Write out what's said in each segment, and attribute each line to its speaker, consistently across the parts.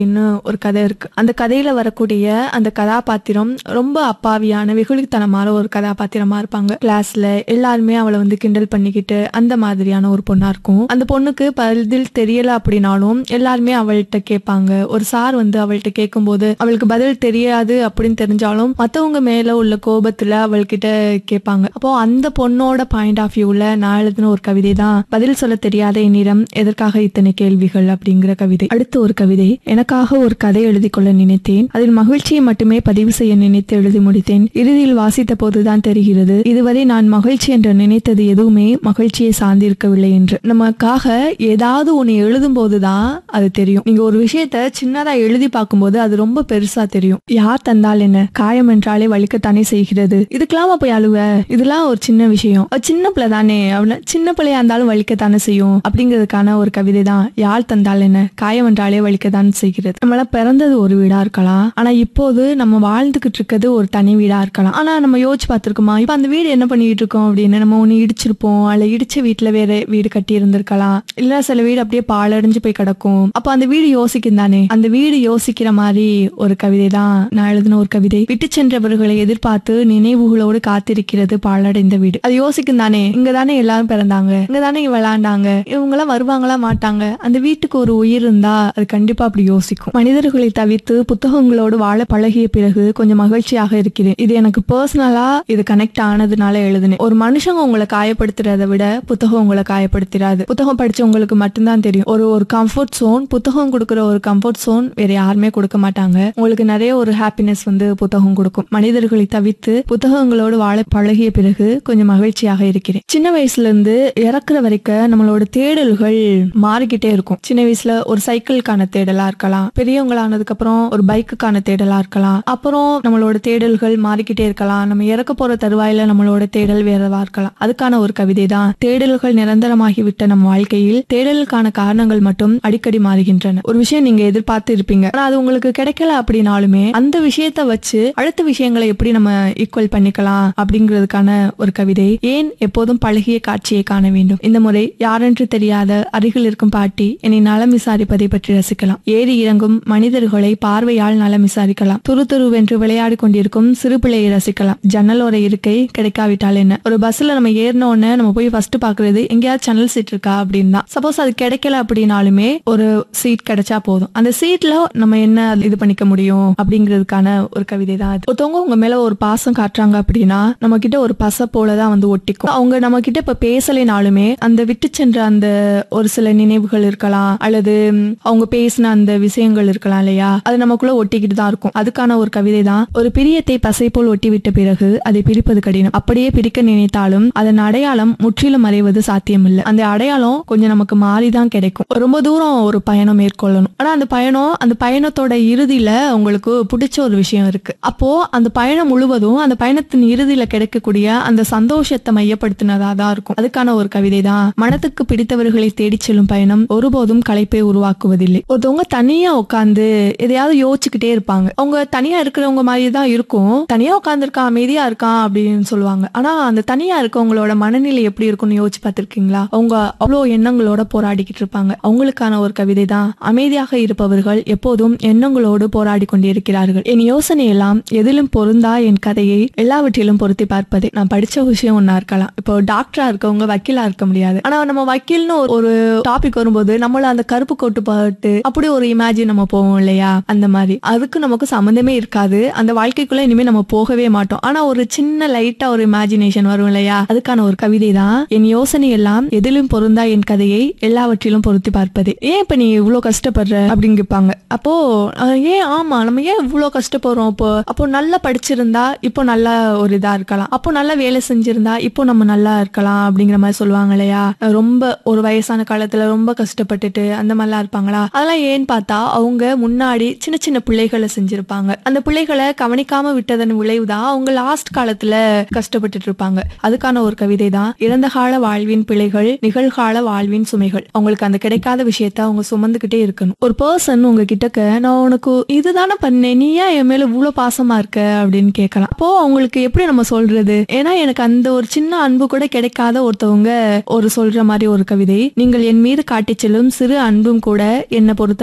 Speaker 1: இன்னும் ஒரு கதை இருக்கு அந்த கதையில வரக்கூடிய அந்த கதாபாத்திரம் ரொம்ப அப்பாவியான வெகுளித்தனமான ஒரு கதாபாத்திரமா இருப்பாங்க கிளாஸ்ல எல்லாருமே அவளை வந்து கிண்டல் பண்ணிக்கிட்டு அந்த மாதிரியான ஒரு பொண்ணா இருக்கும் அந்த பொண்ணுக்கு பதில் தெரியல அப்படின்னாலும் எல்லாருமே அவள்கிட்ட கேட்பாங்க ஒரு சார் வந்து அவள்கிட்ட கேட்கும்போது அவளுக்கு பதில் தெரியாது அப்படின்னு தெரிஞ்சாலும் மத்தவங்க மேல உள்ள கோபத்துல அவள்கிட்ட கேட்பாங்க அப்போ அந்த பொண்ணோட பாயிண்ட் ஆஃப் வியூல நான் எழுதின ஒரு கவிதை தான் பதில் சொல்ல தெரியாத என்னிடம் எதற்காக இத்தனை கேள்விகள் அப்படிங்கிற கவிதை அடுத்த ஒரு கவிதை எனக்காக ஒரு கதை எழுதி கொள்ள நினைத்தேன் அதில் மகிழ்ச்சியை மட்டுமே பதிவு செய்ய நினைத்து எழுதி முடித்தேன் இறுதியில் வாசித்த போதுதான் தெரிகிறது இதுவரை நான் மகிழ்ச்சி என்று நினைத்தது எதுவுமே மகிழ்ச்சியை சார்ந்திருக்கவில்லை என்று நமக்காக ஏதாவது ஒண்ணு எழுதும் போதுதான் அது தெரியும் நீங்க ஒரு விஷயத்த சின்னதா எழுதி பார்க்கும்போது அது ரொம்ப பெருசா தெரியும் யார் தந்தால் என்ன காயம் என்றாலே வலிக்கத்தானே செய்கிறது இதுக்கெல்லாம் போய் அழுவ இதெல்லாம் ஒரு சின்ன விஷயம் அவ சின்ன பிள்ளை தானே அவள சின்ன பிள்ளையா இருந்தாலும் வலிக்கத்தானே செய்யும் அப்படிங்கிறதுக்கான ஒரு கவிதை தான் யாழ் தந்தால் என்ன காயம் என்றாலே வலிக்கத்தான் செய்கிறது நம்மள பிறந்தது ஒரு வீடா இருக்கலாம் ஆனா இப்போது நம்ம வாழ்ந்துகிட்டு இருக்கிறது ஒரு தனி வீடா இருக்கலாம் ஆனா நம்ம யோசிச்சு பார்த்திருக்கோமா இப்ப அந்த வீடு என்ன பண்ணிட்டு இருக்கோம் அப்படின்னு நம்ம ஒண்ணு இடிச்சிருப்போம் அல்ல இடிச்ச வீட்டுல வேற வீடு கட்டி இருந்திருக்கலாம் இல்ல சில வீடு அப்படியே பாலடைஞ்சு போய் கிடக்கும் அப்ப அந்த வீடு யோசிக்கும் தானே அந்த வீடு யோசிக்கிற மாதிரி ஒரு கவிதை தான் நான் எழுதின ஒரு கவிதை விட்டு சென்றவர்களை எதிர்பார்த்து நினைவுகளோடு காத்திருக்கிறது பாழடைந்த வீடு அது யோசிக்கும் தானே இங்க தானே எல்லாரும் பிறந்தாங்க இங்க தானே விளையாண்டாங்க இவங்க எல்லாம் வருவாங்களா மாட்டாங்க அந்த வீட்டுக்கு ஒரு உயிர் இருந்தா அது கண்டிப்பா அப்படி யோசிக்கும் மனிதர்களை தவிர்த்து புத்தகங்களோடு வாழ பழகிய பிறகு கொஞ்சம் மகிழ்ச்சியாக இருக்கிறேன் இது எனக்கு பர்சனலா இது கனெக்ட் ஆனதுனால எழுதுனேன் ஒரு மனுஷங்க உங்களை காயப்படுத்துறதை விட புத்தகம் உங்களை காயப்படுத்திடாது புத்தகம் படிச்சவங்களுக்கு மட்டும்தான் தெரியும் ஒரு ஒரு கம்ஃபர்ட் சோன் புத்தகம் கொடுக்குற ஒரு கம்ஃபர்ட் சோன் வேற யாருமே கொடுக்க மாட்டாங்க உங்களுக்கு நிறைய ஒரு ஹாப்பினஸ் வந்து புத்தகம் கொடுக்கும் மனிதர்களை தவிர்த்து புத்தகங்களோடு வாழ பழகிய பிறகு கொஞ்சம் மகிழ்ச்சியாக இருக்கிறேன் சின்ன வயசுல இருந்து இறக்குற வரைக்கும் நம்மளோட தேடல்கள் மாறிக்கிட்டே இருக்கும் சின்ன வயசுல ஒரு சைக்கிளுக்கான தேடலா இருக்கலாம் பெரியவங்களானதுக்கு அப்புறம் ஒரு பைக்குக்கான தேடலா இருக்கலாம் அப்புறம் நம்மளோட தேடல்கள் மாறிக்கிட்டே இருக்கலாம் நம்ம இறக்க போற தருவாயில நம்மளோட தேடல் வேறவா இருக்கலாம் அதுக்கான ஒரு கவிதை தான் தேடல்கள் நிரந்தரமாகி விட்ட நம் வாழ்க்கையில் தேடலுக்கான காரணங்கள் மட்டும் அடிக்கடி மாறுகின்றன ஒரு விஷயம் நீங்க எதிர்பார்த்து இருப்பீங்க ஆனா அது உங்களுக்கு கிடைக்கல அப்படின்னாலுமே அந்த விஷயத்த வச்சு அடுத்த விஷயங்களை எப்படி நம்ம ஈக்குவல் பண்ணிக்கலாம் அப்படிங்கிறதுக்கான ஒரு கவிதை ஏன் எப்போதும் பழகிய காட்சியை காண வேண்டும் இந்த முறை யாரென்று தெரியாத அருகில் இருக்கும் பாட்டி என்னை நலம் விசாரிப்பதை பற்றி ரசிக்கலாம் ஏறி இறங்கும் மனிதர்களை பார்வையால் நலம் விசாரிக்கலாம் துரு துருவென்று விளையாடி கொண்டிருக்கும் சிறு பிள்ளையை ரசிக்கலாம் ஜன்னலோர இருக்கை கிடைக்காவிட்டால் என்ன ஒரு பஸ்ல நம்ம ஏறின உடனே நம்ம போய் ஃபர்ஸ்ட் பாக்குறது எங்கேயாவது ஜன்னல் சீட் இருக்கா அப்படின்னு தான் சப்போஸ் அது கிடைக்கல அப்படின்னாலுமே ஒரு சீட் கிடைச்சா போதும் அந்த சீட்ல நம்ம என்ன இது பண்ணிக்க முடியும் அப்படிங்கிறதுக்கான ஒரு கவிதை தான் அது ஒருத்தவங்க உங்க மேல ஒரு பாசம் காட்டுறாங்க அப்படின்னா நம்ம கிட்ட ஒரு பச போலதான் வந்து ஒட்டிக்கும் அவங்க நம்ம கிட்ட இப்ப பேசலைனாலுமே அந்த விட்டு சென்ற அந்த ஒரு சில நினைவுகள் இருக்கலாம் அல்லது ம், அவங்க பேசின அந்த விஷயங்கள் இருக்கலாம் இல்லையா அது நமக்குள்ள ஒட்டிக்கிட்டு தான் இருக்கும் அதுக்கான ஒரு கவிதை தான் ஒரு பிரியத்தை பசை போல் ஒட்டி விட்ட பிறகு அதை பிரிப்பது கடினம் அப்படியே பிரிக்க நினைத்தாலும் அதன் அடையாளம் முற்றிலும் மறைவது சாத்தியமில்லை அந்த அடையாளம் கொஞ்சம் நமக்கு மாறிதான் கிடைக்கும் ரொம்ப தூரம் ஒரு பயணம் மேற்கொள்ளணும் ஆனா அந்த பயணம் அந்த பயணத்தோட இறுதியில உங்களுக்கு பிடிச்ச ஒரு விஷயம் இருக்கு அப்போ அந்த பயணம் முழுவதும் அந்த பயணத்தின் இறுதியில கிடைக்கக்கூடிய அந்த சந்தோஷத்தை மையப்படுத்தினதா தான் இருக்கும் அதுக்கான ஒரு கவிதை தான் மனத்துக்கு பிடித்தவர்களை தேடிச் செல்லும் பயணம் ஒருபோதும் களைப்பை உருவாக்குவதில்லை ஒருத்தவங்க தனியா உட்காந்து எதையாவது யோசிச்சுக்கிட்டே இருப்பாங்க அவங்க தனியா இருக்கிறவங்க மாதிரி தான் இருக்கும் தனியா உட்காந்துருக்கான் அமைதியா இருக்கான் அப்படின்னு சொல்லுவாங்க ஆனா அந்த தனியா இருக்கவங்களோட மனநிலை எப்படி இருக்கும்னு யோசிச்சு பார்த்திருக்கீங்களா அவங்க அவ்வளோ எண்ணங்களோட போராடிக்கிட்டு இருப்பாங்க அவங்களுக்கான ஒரு கவிதை தான் அமைதியாக இருப்பவர்கள் எப்போதும் எண்ணங்களோடு போராடி கொண்டிருக்கிறார்கள் என் யோசனை எல்லாம் எதிலும் பொருந்தா என் கதையை எல்லாவற்றிலும் பொருத்தி பார்ப்பது நான் படிச்ச விஷயம் ஒன்னா இருக்கலாம் இப்போ டாக்டரா இருக்கவங்க வக்கீலா இருக்க முடியாது ஆனா நம்ம வக்கீல்னு ஒரு- ஒரு டாபிக் வரும்போது நம்மள அந்த கருப்பு கோட்டு பாட்டு அப்படி ஒரு இமேஜின் நம்ம போவோம் இல்லையா அந்த மாதிரி அதுக்கு நமக்கு சம்மந்தமே இருக்காது அந்த வாழ்க்கைக்குள்ள இனிமே நம்ம போகவே மாட்டோம் ஆனா ஒரு சின்ன லைட்டா ஒரு இமேஜினேஷன் வரும் இல்லையா அதுக்கான ஒரு கவிதை தான் என் யோசனை எல்லாம் எதிலும் பொருந்தா என் கதையை எல்லாவற்றிலும் பொருத்தி பார்ப்பது ஏன் இப்ப நீ இவ்வளவு கஷ்டப்படுற அப்படின்னு கேட்பாங்க அப்போ அஹ், ஏன் ஆமா நம்ம ஏன் இவ்வளவு கஷ்டப்படுறோம் அப்போ அப்போ நல்லா படிச்சிருந்தா இப்போ நல்லா ஒரு இதா இருக்கலாம் அப்போ நல்லா வேலை செஞ்சிருந்தா இப்போ நம்ம நல்லா இருக்கலாம் அப்படிங்கிற மாதிரி சொல்லுவாங்க இல்லையா அஹ், ரொம்ப ஒரு வயசான காலத்துல ரொம்ப கஷ்டப்பட்டுட்டு அந்த மாதிரிலாம் இருப்பாங்களா அதெல்லாம் ஏன்னு பார்த்தா அவங்க முன்னாடி சின்ன சின்ன பிள்ளைகளை செஞ்சிருப்பாங்க அந்த பிள்ளைகளை கவனிக்காம விட்டதன் விளைவுதான் அவங்க லாஸ்ட் காலத்துல கஷ்டப்பட்டுட்டு இருப்பாங்க அதுக்கான ஒரு கவிதை தான் இறந்த கால வாழ்வின் பிழைகள் நிகழ்கால வாழ்வின் சுமைகள் அவங்களுக்கு அந்த கிடைக்காத விஷயத்த அவங்க சுமந்துகிட்டே இருக்கணும் ஒரு பர்சன் உங்க கிட்டக்க நான் உனக்கு இதுதானே பண்ணேன் நீ ஏன் என் மேல இவ்வளவு பாசமா இருக்க அப்படின்னு கேட்கலாம் அப்போ அவங்களுக்கு எப்படி நம்ம சொல்றது ஏன்னா எனக்கு அந்த ஒரு சின்ன அன்பு கூட கிடைக்காத ஒருத்தவங்க ஒரு சொல்ற மாதிரி ஒரு கவிதை நீங்கள் என் மீது காட்டிச் செல்லும் சிறு அன்பும் கூட என்னை பொறுத்தவரையில்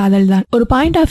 Speaker 1: காதல் தான் ஒரு பாயிண்ட் ஆஃப்